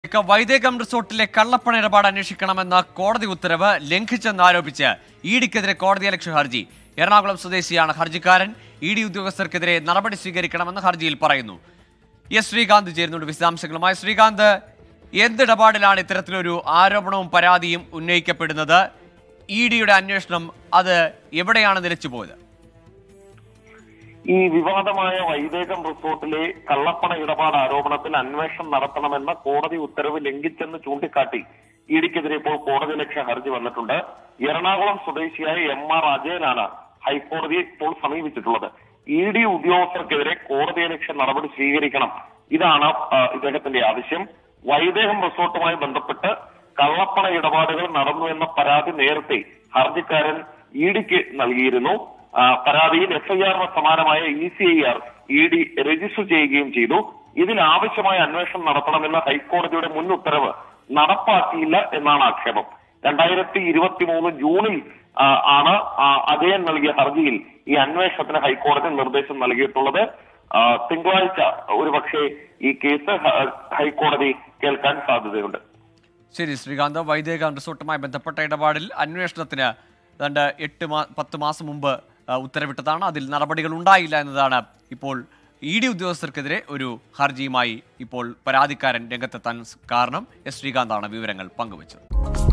ഇക്ക വൈദേകം റിസോർട്ടിലെ കള്ളപ്പണ ഇടപാട് അന്വേഷിക്കണമെന്ന കോടതി ഉത്തരവ് ലംഘിച്ചെന്നാരോപിച്ച് ഇഡിക്കെതിരെ കോടതിയലക്ഷ്യ ഹർജി എറണാകുളം സ്വദേശിയാണ് ഹർജിക്കാരൻ ഇ ഡി ഉദ്യോഗസ്ഥർക്കെതിരെ നടപടി സ്വീകരിക്കണമെന്ന് ഹർജിയിൽ പറയുന്നു എസ് ശ്രീകാന്ത് ചേരുന്നുണ്ട് വിശദാംശങ്ങളുമായി ശ്രീകാന്ത് എന്തിടപാടിലാണ് ഇത്തരത്തിലൊരു ആരോപണവും പരാതിയും ഉന്നയിക്കപ്പെടുന്നത് ഇ ഡിയുടെ അന്വേഷണം അത് എവിടെയാണ് നിലച്ചുപോയത് ഈ വിവാദമായ വൈദേകം റിസോർട്ടിലെ കള്ളപ്പണ ഇടപാട് ആരോപണത്തിൽ അന്വേഷണം നടത്തണമെന്ന കോടതി ഉത്തരവ് ലംഘിച്ചെന്ന് ചൂണ്ടിക്കാട്ടി ഇഡിക്കെതിരെ ഇപ്പോൾ കോടതി ലക്ഷ്യ ഹർജി വന്നിട്ടുണ്ട് എറണാകുളം സ്വദേശിയായ എം ആർ അജയനാണ് ഹൈക്കോടതിയെ ഇപ്പോൾ സമീപിച്ചിട്ടുള്ളത് ഇ ഡി ഉദ്യോഗസ്ഥർക്കെതിരെ കോടതി ലക്ഷ്യ നടപടി സ്വീകരിക്കണം ഇതാണ് ആ, ഇദ്ദേഹത്തിന്റെ ആവശ്യം വൈദേഹം റിസോർട്ടുമായി ബന്ധപ്പെട്ട് കള്ളപ്പണ ഇടപാടുകൾ നടന്നു എന്ന പരാതി നേരത്തെ ഹർജിക്കാരൻ ഇ ഡിക്ക് നൽകിയിരുന്നു ആ, പരാതിയിൽ എഫ്ഐആറിന് സമാനമായ E C I R E D register ചെയ്യുകയും ചെയ്തു ഇതിൽ ആവശ്യമായ അന്വേഷണം നടത്തണമെന്ന ഹൈക്കോടതിയുടെ മുൻ ഉത്തരവ് നടപ്പാക്കിയില്ല എന്നാണ് ആക്ഷേപം രണ്ടായിരത്തി ഇരുപത്തി മൂന്ന് ജൂണിൽ ആ, ആണ് ആ, അജയൻ നൽകിയ ഹർജിയിൽ ഈ അന്വേഷണത്തിന് ഹൈക്കോടതി നിർദ്ദേശം നൽകിയിട്ടുള്ളത് ആ, തിങ്കളാഴ്ച ഒരുപക്ഷെ ഈ കേസ് ഹ- ഹൈക്കോടതി കേൾക്കാൻ സാധ്യതയുണ്ട് ശരി ശ്രീകാന്ത് വൈദേകം റിസോർട്ടുമായി ബന്ധപ്പെട്ട ഇടപാടിൽ അന്വേഷണത്തിന് ഏതാണ്ട് എട്ട് മാ പത്ത് മാസം മുമ്പ് ആ, ഉത്തരവിട്ടതാണ് അതിൽ നടപടികൾ ഉണ്ടായില്ല എന്നതാണ് ഇപ്പോൾ ഇ ഡി ഉദ്യോഗസ്ഥർക്കെതിരെ ഒരു ഹർജിയുമായി ഇപ്പോൾ പരാതിക്കാരൻ രംഗത്തെത്താൻ കാരണം എസ് ശ്രീകാന്താണ് വിവരങ്ങൾ പങ്കുവച്ചത്